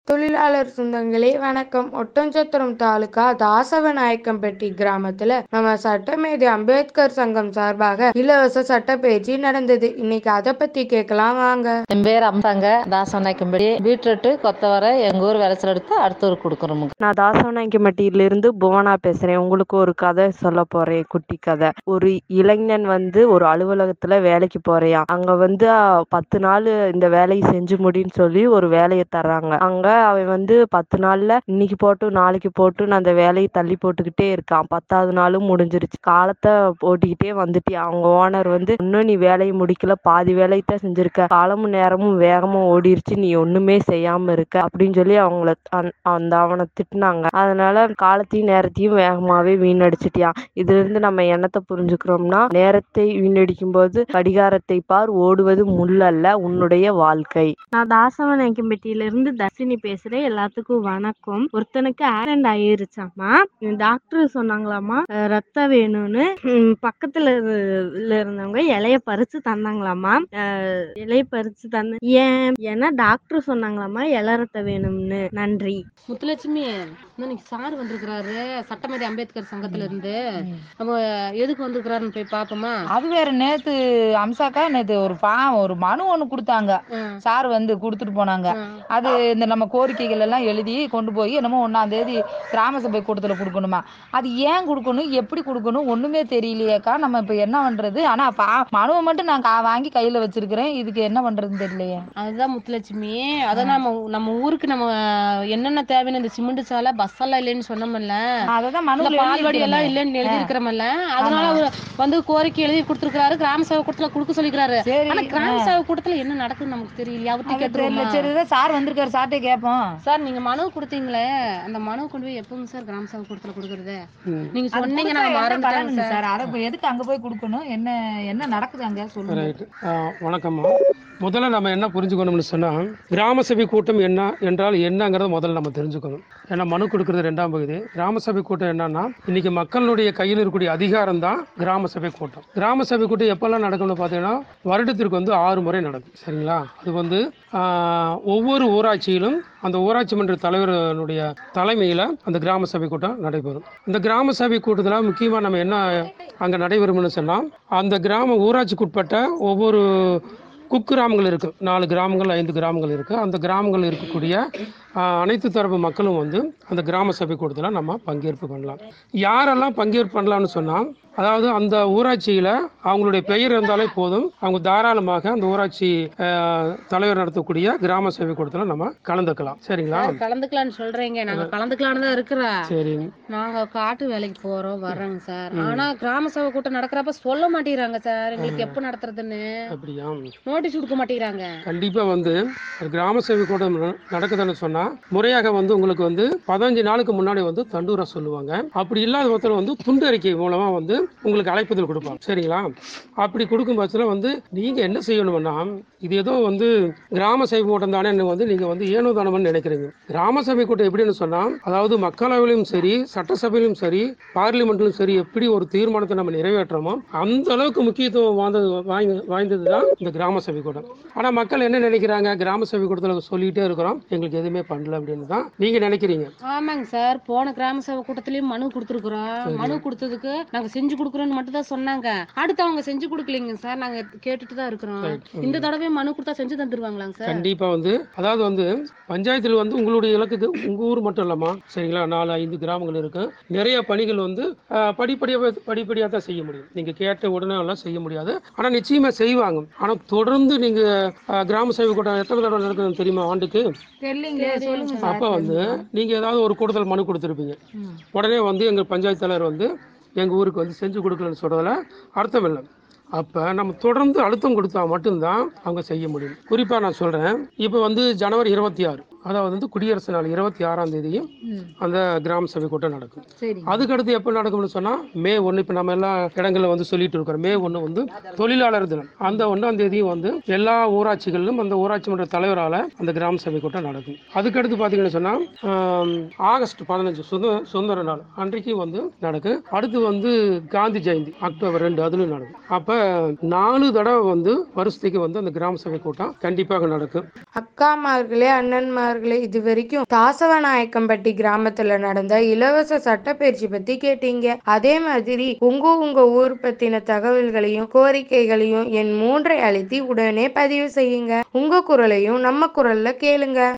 தொழிலாளர் சொந்தங்களே வணக்கம் ஒட்டன்சத்திரம் தாலுகா தாசவநாயக்கம்பட்டி கிராமத்துல நம்ம சட்டமேதை அம்பேத்கர் சங்கம் சார்பாக இலவச சட்ட பயிற்சி நடந்தது இன்னைக்கு அதை பத்தி கேட்கலாம் வாங்க என் பேர் அம்சாங்க தாசநாயக்கம்படி பீட்ரூட்டு கொத்தவரை எங்கள் ஊர் விளைச்சல் எடுத்து அடுத்த ஊருக்கு கொடுக்குறோமுங்க நான் தாசவநாயக்கம்பட்டியிலிருந்து புவனா பேசுறேன் உங்களுக்கு ஒரு கதை சொல்ல போறேன் குட்டி கதை ஒரு இளைஞன் வந்து ஒரு அலுவலகத்துல வேலைக்கு போறியான் அங்க வந்து அஹ், பத்து நாள் இந்த வேலையை செஞ்சு முடின்னு சொல்லி ஒரு வேலையை தர்றாங்க அங்க அவன் வந்து பத்து நாள்ல இன்னைக்கு போட்டு நாளைக்கு போட்டு நான் அந்த வேலையை தள்ளி போட்டுக்கிட்டே இருக்கான் பத்தாவது நாளும் முடிஞ்சிருச்சு காலத்தை ஓட்டிக்கிட்டே வந்துட்டு அவங்க ஓனர் வந்து இன்னும் நீ வேலையை முடிக்கல பாதி வேலையை தான் செஞ்சிருக்க காலமும் நேரமும் வேகமா ஓடிருச்சு நீ ஒண்ணுமே செய்யாம இருக்க அப்படின்னு சொல்லி அவங்கள அந்த- அந்த அவனை திட்டினாங்க அதனால காலத்தையும் நேரத்தையும் வேகமாவே வீணடிச்சிட்டியான் இதுல இருந்து நம்ம என்னத்தை புரிஞ்சுக்கிறோம்னா நேரத்தை வீணடிக்கும் போது கடிகாரத்தை பார் ஓடுவது முள்ளல்ல உன்னுடைய வாழ்க்கை நான் தாசவநாயக்கம்பட்டியில இருந்து தர்ஷினி பேசுறேன் எல்லாத்துக்கும் வணக்கம் ஒருத்தனுக்கு ஆக்சிடென்ட் ஆயிருச்சாமா டாக்டர் சொன்னாங்களாமா அஹ் ரத்தம் வேணும்னு ஹம், பக்கத்துல இரு- இருந்தவங்க இலைய பறிச்சு தந்தாங்களாமா அஹ் இலைய பறிச்சு தந்த ஏன் ஏன்னா டாக்டர் சொன்னாங்களாமா இலை ரத்தம் வேணும்னு நன்றி முத்துலட்சுமி இன்னைக்கு சார் வந்திருக்கிறாரு சட்டமேதை அம்பேத்கர் சங்கத்துல இருந்து நம்ம எதுக்கு வந்திருக்கிறாருன்னு போய் பாப்போமா அது வேற நேத்து அம்சாக்கா நேத்து ஒரு பா ஒரு மனு ஒண்ணு கொடுத்தாங்க சார் வந்து கொடுத்துட்டு போனாங்க அது இந்த நம்ம கோரிக்கைகள் எல்லாம் எழுதி கொண்டு போய் என்னமோ ஒண்ணாம் தேதி கிராம சபை கூட்டத்துல கொடுக்கணுமா அது ஏன் கொடுக்கணும் எப்படி கொடுக்கணும் ஒண்ணுமே தெரியலையேக்கா நம்ம இப்ப என்ன பண்றது ஆனா பா மனுவை மட்டும் நான் கா- வாங்கி கையில வச்சிருக்கிறேன் இதுக்கு என்ன பண்றதுன்னு தெரியலையே அதுதான் முத்துலட்சுமி அதான் நம்ம நம்ம ஊருக்கு நம்ம என்னென்ன தேவைன்னு இந்த சிமெண்ட் சாலை பஸ் எல்லாம் இல்லைன்னு சொன்னோம்ல அததான் இந்த மனுவில் பால்வாடி எல்லாம் இல்லைன்னு எழுதி இருக்கிறோம்ல அதனால அவர் வந்து கோரிக்கை எழுதி கொடுத்திருக்காரு கிராம சபை கூட்டத்துல கொடுக்க சொல்லிக்கிறாரு சரி ஆனா கிராம சபை கூட்டத்துல என்ன நடக்குதுன்னு நமக்கு தெரியல அவர்கிட்ட அது தெரியல கேட்டுருவோமா சரி இதான் சார் வந்திருக்காரு சார்ட்டே கேட்போம் சார் நீங்க மனு கொடுத்தீங்களே அந்த மனு கொண்டு போய் எப்பவும் சார் கிராம சபை கூட்டத்துல கொடுக்கறது நீங்க அது சொன்னீங்க கொடுத்தா நான் என்ன மறந்துட்டேங்க பலனுங்க சார் சார் அதை இப்ப எதுக்கு அங்க போய் கொடுக்கணும் என்ன என்ன நடக்குது அங்க சொல்லுங்க ரைட் வணக்கம்மா முதல்ல நம்ம என்ன புரிஞ்சுக்கணும்னு சொன்னால் கிராம சபை கூட்டம் என்ன என்றால் என்னங்கிறத முதல்ல நம்ம தெரிஞ்சுக்கணும் ஏன்னா மனு கொடுக்கறது ரெண்டாம் பகுதி கிராம சபை கூட்டம் என்னன்னா இன்னைக்கு மக்களுடைய கையில் இருக்கக்கூடிய அதிகாரம் தான் கிராம சபை கூட்டம் கிராம சபை கூட்டம் எப்பெல்லாம் நடக்கும்னு பார்த்தீங்கன்னா வருடத்திற்கு வந்து ஆறு முறை நடக்கும் சரிங்களா அது வந்து ஆஹ், ஒவ்வொரு ஊராட்சியிலும் அந்த ஊராட்சி மன்ற தலைவருடைய தலைமையில் அந்த கிராம சபை கூட்டம் நடைபெறும் இந்த கிராம சபை கூட்டத்தில் முக்கியமாக நம்ம என்ன அங்கே நடைபெறும்னு சொன்னால் அந்த கிராம ஊராட்சிக்குட்பட்ட ஒவ்வொரு குக்கிராமங்கள் இருக்குது நாலு கிராமங்கள் ஐந்து கிராமங்கள் இருக்குது அந்த கிராமங்கள் இருக்கக்கூடிய ஆஹ், அனைத்து தரப்பு மக்களும் வந்து அந்த கிராம சபை கூட்டத்தில் நம்ம பங்கேற்பு பண்ணலாம் யாரெல்லாம் பங்கேற்பு பண்ணலாம்னு சொன்னால் அதாவது அந்த ஊராட்சியில் அவங்களுடைய பெயர் இருந்தாலே போதும் அவங்க தாராளமாக அந்த ஊராட்சி ஆஹ், தலைவர் நடத்தக்கூடிய கிராம சபை கூட்டத்தில் நம்ம கலந்துக்கலாம் சரிங்களா சார், கலந்துக்கலாம்னு சொல்றீங்க நாங்க கலந்துக்கலாம்னு தான் இருக்கிறோம் சரி நாங்க காட்டு வேலைக்கு போறோம் வர்றோங்க சார் ஆனா கிராம சபை கூட்டம் நடக்கிறப்ப சொல்ல மாட்டேங்கிறாங்க சார் எங்களுக்கு எப்ப நடத்துறதுன்னு அப்படியா நோட்டீஸ் கொடுக்க மாட்டேங்கிறாங்க கண்டிப்பாக வந்து ஒரு கிராம சேவை கூட்டம் ந- நடக்குதுன்னு சொன்னால் முறையாக வந்து உங்களுக்கு வந்து பதினஞ்சு நாளுக்கு முன்னாடி வந்து தண்டூரா சொல்லுவாங்க அப்படி இல்லாத பட்சத்தில் வந்து துண்டு அறிக்கை மூலமாக வந்து உங்களுக்கு அழைப்புதல் கொடுப்பாங்க சரிங்களா அப்படி கொடுக்கும் பட்சத்தில் வந்து நீங்கள் என்ன செய்யணும்னா இது ஏதோ வந்து கிராம சபை கூட்டம் தானே வந்து நீங்கள் வந்து ஏனோ தானம்னு நினைக்கிறீங்க கிராம சபை கூட்டம் எப்படின்னு சொன்னால் அதாவது மக்களவையிலும் சரி சட்டசபையிலும் சரி பார்லிமெண்ட்லையும் சரி எப்படி ஒரு தீர்மானத்தை நம்ம நிறைவேற்றுறோமோ அந்த அளவுக்கு முக்கியத்துவம் வாய்ந்தது வாய்ந்த வாய்ந்தது தான் இந்த கிராம சபை கூட்டம் ஆனால் மக்கள் என்ன நினைக்கிறாங்க கிராம சபை கூட்டத்தில் சொல்லிட்டே இருக்கிறோம் எங்களுக்கு எதுவுமே பண்ணல அப்படின்னு தான் நீங்கள் நினைக்கிறீங்க ஆமாங்க சார் போன கிராம சபை கூட்டத்திலயும் மனு கொடுத்துருக்குறோம் மனு கொடுத்ததுக்கு நாங்க செஞ்சு கொடுக்குறோம்னு மட்டும் தான் சொன்னாங்க அடுத்து அவங்க செஞ்சு கொடுக்கலைங்க சார் நாங்க கேட்டுட்டு தான் இருக்கிறோம் இந்த தடவை மனு கொடுத்தா செஞ்சு தந்துருவாங்களாங்க சார் கண்டிப்பா வந்து அதாவது வந்து பஞ்சாயத்தில் வந்து உங்களுடைய இலக்குக்கு உங்க ஊர் மட்டும் இல்லம்மா சரிங்களா நாலு ஐந்து கிராமங்கள் இருக்கு நிறைய பணிகள் வந்து ஆஹ், படிப்படியாக படிப்படியாக தான் செய்ய முடியும் நீங்க கேட்ட உடனே எல்லாம் செய்ய முடியாது ஆனா நிச்சயமா செய்வாங்க ஆனா தொடர்ந்து நீங்க ஆஹ், கிராம சேவை கூட்டம் எத்தனை தடவை நடக்குதுன்னு தெரியுமா ஆண்டுக்கு தெரியலீங்களே சொல்லுங்க சார் அப்ப வந்து நீங்க ஏதாவது ஒரு கூடுதல் மனு கொடுத்துருப்பீங்க உடனே வந்து எங்க பஞ்சாயத்து தலைவர் வந்து எங்க ஊருக்கு வந்து செஞ்சு கொடுக்கலன்னு சொல்றதுல அர்த்தம் இல்லை அப்ப நம்ம தொடர்ந்து அழுத்தம் கொடுத்தா மட்டும்தான் அவங்க செய்ய முடியும் குறிப்பா நான் சொல்றேன் இப்போ வந்து ஜனவரி இருபத்தி ஆறு அதாவது வந்து குடியரசு நாள் இருபத்தி ஆறாம் தேதியும் அந்த கிராம சபை கூட்டம் நடக்கும் சரி அதுக்கடுத்து எப்போ நடக்கும்னு சொன்னா மே ஒன்று இப்போ நம்ம எல்லா இடங்களில் வந்து சொல்லிட்டு இருக்கிறோம் மே ஒன்று வந்து தொழிலாளர் தினம் அந்த ஒன்றாம் தேதியும் வந்து எல்லா ஊராட்சிகளிலும் அந்த ஊராட்சி மன்ற தலைவரால் அந்த கிராம சபை கூட்டம் நடக்கும் அதுக்கடுத்து பார்த்தீங்கன்னு சொன்னால் ஆகஸ்ட் பதினஞ்சு சுதந்திர சுதந்திர நாள் அன்றைக்கு வந்து நடக்கும் அடுத்து வந்து காந்தி ஜெயந்தி அக்டோபர் ரெண்டு அதுலையும் நடக்கும் அப்போ நாலு தடவை வந்து வருஷத்துக்கு வந்து அந்த கிராம சபை கூட்டம் கண்டிப்பாக நடக்கும் அக்காமார்களே அண்ணன்மார்களே நேயர்களே இது வரைக்கும் தாசவநாயக்கம்பட்டி கிராமத்துல நடந்த இலவச சட்டப்பயிற்சி பத்தி கேட்டீங்க அதே மாதிரி உங்க உங்க ஊர் பத்தின தகவல்களையும் கோரிக்கைகளையும் என் மூன்றை அழுத்தி உடனே பதிவு செய்யுங்க உங்க குரலையும் நம்ம குரல்ல கேளுங்க